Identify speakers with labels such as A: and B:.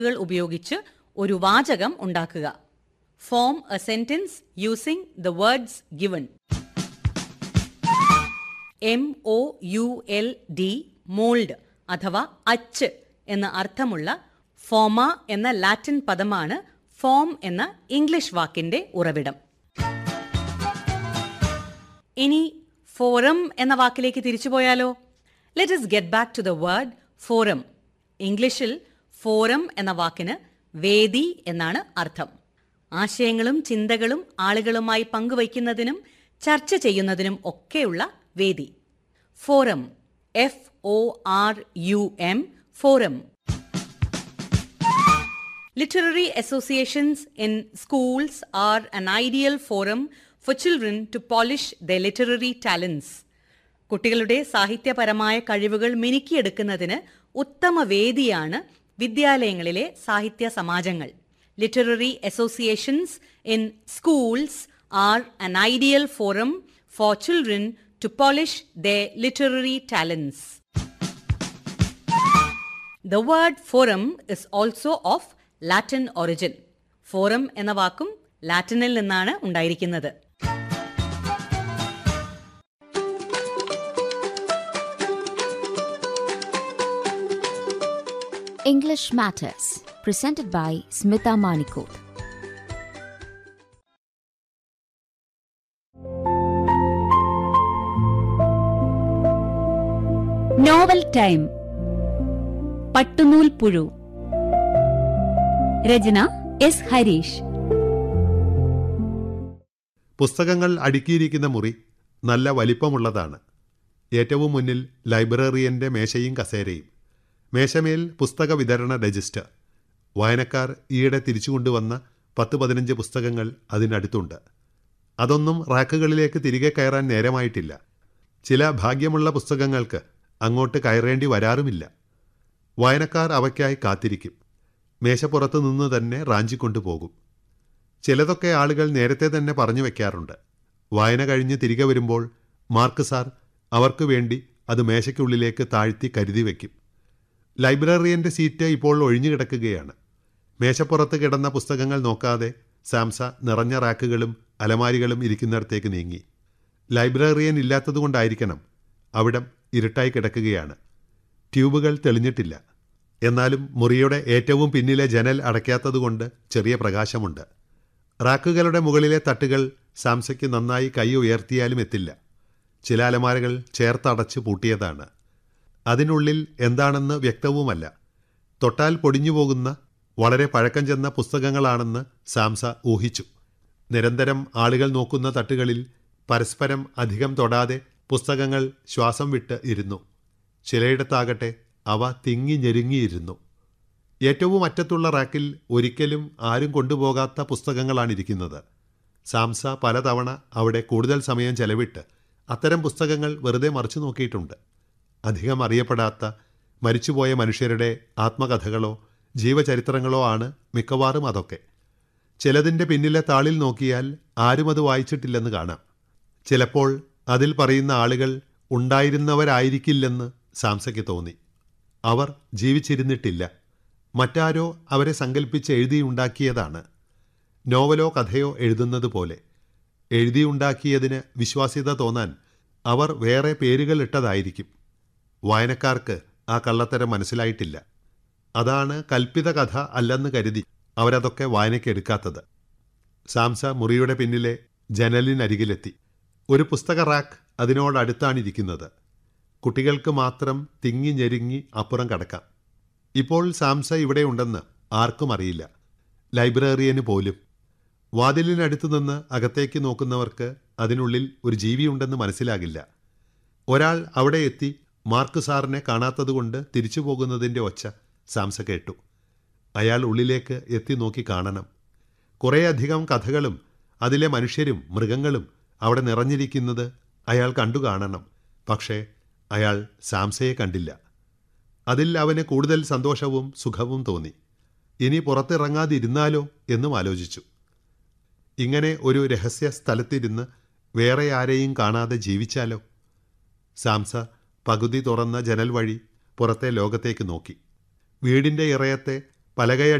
A: കൾ ഉപയോഗിച്ച് ഒരു വാചകം ഉണ്ടാക്കുക form a sentence using the words given M O U L D mould അഥവാ അച്ച് എന്ന അർത്ഥമുള്ള ഫോമ എന്ന ലാറ്റിൻ പദമാണ് ഫോം എന്ന ഇംഗ്ലീഷ് വാക്കിന്റെ ഉറവിടം ഇനി ഫോറം എന്ന വാക്കിലേക്ക് തിരിച്ചുപോയാലോ let us get back to the word forum ഇംഗ്ലീഷിൽ ഫോറം എന്ന വാക്കിന് വേദി എന്നാണ് അർത്ഥം ആശയങ്ങളും ചിന്തകളും ആളുകളുമായി പങ്കുവയ്ക്കുന്നതിനും ചർച്ച ചെയ്യുന്നതിനും ഒക്കെയുള്ള വേദി forum F O R U M forum Literary associations in schools are an ideal forum for children to polish their literary talents. കുട്ടികളുടെ സാഹിത്യപരമായ കഴിവുകൾ മിനുക്കിയെടുക്കുന്നതിന് ഉത്തമ വേദിയാണ് വിദ്യാലയങ്ങളിലെ സാഹിത്യ സമാജങ്ങൾ literary associations in schools are an ideal forum for children to polish the literary talents The word forum is also of Latin origin. Forum എന്ന വാക്കും ലാറ്റിനിൽ നിന്നാണ് ഉണ്ടായിരിക്കുന്നത്
B: English Matters, presented by Smita Manikot.
C: Novel time പട്ടുനൂൽ പുഴു രചന S Harish
D: പുസ്തകങ്ങൾ അടുക്കിയിരിക്കുന്ന മുറി നല്ല വലിപ്പമുള്ളതാണ് ഏറ്റവും മുന്നിൽ ലൈബ്രറിയന്റെ മേശയും കസേരയും മേശമേൽ പുസ്തക വിതരണ രജിസ്റ്റർ വായനക്കാർ ഈയിടെ തിരിച്ചുകൊണ്ടുവന്ന പത്ത് പതിനഞ്ച് പുസ്തകങ്ങൾ അതിനടുത്തുണ്ട് അതൊന്നും റാക്കുകളിലേക്ക് തിരികെ കയറാൻ നേരമായിട്ടില്ല ചില ഭാഗ്യമുള്ള പുസ്തകങ്ങൾക്ക് അങ്ങോട്ട് കയറേണ്ടി വരാറുമില്ല വായനക്കാർ അവയ്ക്കായി കാത്തിരിക്കും മേശപ്പുറത്ത് നിന്ന് തന്നെ റാഞ്ചിക്കൊണ്ടുപോകും ചിലതൊക്കെ ആളുകൾ നേരത്തെ തന്നെ പറഞ്ഞു വെക്കാറുണ്ട് വായന കഴിഞ്ഞ് തിരികെ വരുമ്പോൾ മാർക്ക് സാർ അവർക്ക് വേണ്ടി അത് മേശയ്ക്കുള്ളിലേക്ക് താഴ്ത്തി കരുതി വയ്ക്കും ലൈബ്രറിയൻ്റെ സീറ്റ് ഇപ്പോൾ ഒഴിഞ്ഞു കിടക്കുകയാണ് മേശപ്പുറത്ത് കിടന്ന പുസ്തകങ്ങൾ നോക്കാതെ സാംസ നിറഞ്ഞ റാക്കുകളും അലമാരികളും ഇരിക്കുന്നിടത്തേക്ക് നീങ്ങി ലൈബ്രറിയൻ ഇല്ലാത്തതുകൊണ്ടായിരിക്കണം അവിടം ഇരുട്ടായി കിടക്കുകയാണ് ട്യൂബുകൾ തെളിഞ്ഞിട്ടില്ല എന്നാലും മുറിയുടെ ഏറ്റവും പിന്നിലെ ജനൽ അടയ്ക്കാത്തതുകൊണ്ട് ചെറിയ പ്രകാശമുണ്ട് റാക്കുകളുടെ മുകളിലെ തട്ടുകൾ സാംസയ്ക്ക് നന്നായി കൈ ഉയർത്തിയാലും എത്തില്ല ചില അലമാരകൾ ചേർത്തടച്ച് പൂട്ടിയതാണ് അതിനുള്ളിൽ എന്താണെന്ന് വ്യക്തവുമല്ല തൊട്ടാൽ പൊടിഞ്ഞു പോകുന്ന വളരെ പഴക്കം ചെന്ന പുസ്തകങ്ങളാണെന്ന് സാംസ ഊഹിച്ചു നിരന്തരം ആളുകൾ നോക്കുന്ന തട്ടുകളിൽ പരസ്പരം അധികം തൊടാതെ പുസ്തകങ്ങൾ ശ്വാസം വിട്ട് ഇരുന്നു ചിലയിടത്താകട്ടെ അവ തിങ്ങി ഞെരുങ്ങിയിരുന്നു ഏറ്റവും അറ്റത്തുള്ള റാക്കിൽ ഒരിക്കലും ആരും കൊണ്ടുപോകാത്ത പുസ്തകങ്ങളാണിരിക്കുന്നത് സാംസ പലതവണ അവിടെ കൂടുതൽ സമയം ചെലവിട്ട് അത്തരം പുസ്തകങ്ങൾ വെറുതെ മറിച്ചു നോക്കിയിട്ടുണ്ട് അധികം അറിയപ്പെടാത്ത മരിച്ചുപോയ മനുഷ്യരുടെ ആത്മകഥകളോ ജീവചരിത്രങ്ങളോ ആണ് മിക്കവാറും അതൊക്കെ ചിലതിൻ്റെ പിന്നിലെ താളിൽ നോക്കിയാൽ ആരും അത് വായിച്ചിട്ടില്ലെന്ന് കാണാം ചിലപ്പോൾ അതിൽ പറയുന്ന ആളുകൾ ഉണ്ടായിരുന്നവരായിരിക്കില്ലെന്ന് സാംസയ്ക്ക് തോന്നി അവർ ജീവിച്ചിരുന്നിട്ടില്ല മറ്റാരോ അവരെ സങ്കല്പിച്ച് എഴുതിയുണ്ടാക്കിയതാണ് നോവലോ കഥയോ എഴുതുന്നത് പോലെ എഴുതിയുണ്ടാക്കിയതിന് വിശ്വാസ്യത തോന്നാൻ അവർ വേറെ പേരുകൾ ഇട്ടതായിരിക്കും വായനക്കാർക്ക് ആ കള്ളത്തരം മനസ്സിലായിട്ടില്ല അതാണ് കൽപ്പിത കഥ അല്ലെന്ന് കരുതി അവരതൊക്കെ വായനയ്ക്കെടുക്കാത്തത് സാംസ മുറിയുടെ പിന്നിലെ ജനലിനരികിലെത്തി ഒരു പുസ്തക റാക്ക് അതിനോടടുത്താണിരിക്കുന്നത് കുട്ടികൾക്ക് മാത്രം തിങ്ങി ഞെരുങ്ങി അപ്പുറം കടക്കാം ഇപ്പോൾ സാംസ ഇവിടെയുണ്ടെന്ന് ആർക്കും അറിയില്ല ലൈബ്രറിയന് പോലും വാതിലിനടുത്തു നിന്ന് അകത്തേക്ക് നോക്കുന്നവർക്ക് അതിനുള്ളിൽ ഒരു ജീവിയുണ്ടെന്ന് മനസ്സിലാകില്ല ഒരാൾ അവിടെ എത്തി മാർക്ക് സാറിനെ കാണാത്തതുകൊണ്ട് തിരിച്ചു പോകുന്നതിൻ്റെ ഒച്ച സാംസ കേട്ടു അയാൾ ഉള്ളിലേക്ക് എത്തി നോക്കി കാണണം കുറേയധികം കഥകളും അതിലെ മനുഷ്യരും മൃഗങ്ങളും അവിടെ നിറഞ്ഞിരിക്കുന്നത് അയാൾ കണ്ടു കാണണം പക്ഷേ അയാൾ സാംസയെ കണ്ടില്ല അതിൽ അവന് കൂടുതൽ സന്തോഷവും സുഖവും തോന്നി ഇനി പുറത്തിറങ്ങാതിരുന്നാലോ എന്നും ആലോചിച്ചു ഇങ്ങനെ ഒരു രഹസ്യ സ്ഥലത്തിരുന്ന് വേറെ ആരെയും കാണാതെ ജീവിച്ചാലോ സാംസ പകുതി തുറന്ന ജനൽ വഴി പുറത്തെ ലോകത്തേക്ക് നോക്കി വീടിൻ്റെ ഇറയത്തെ പലകയടി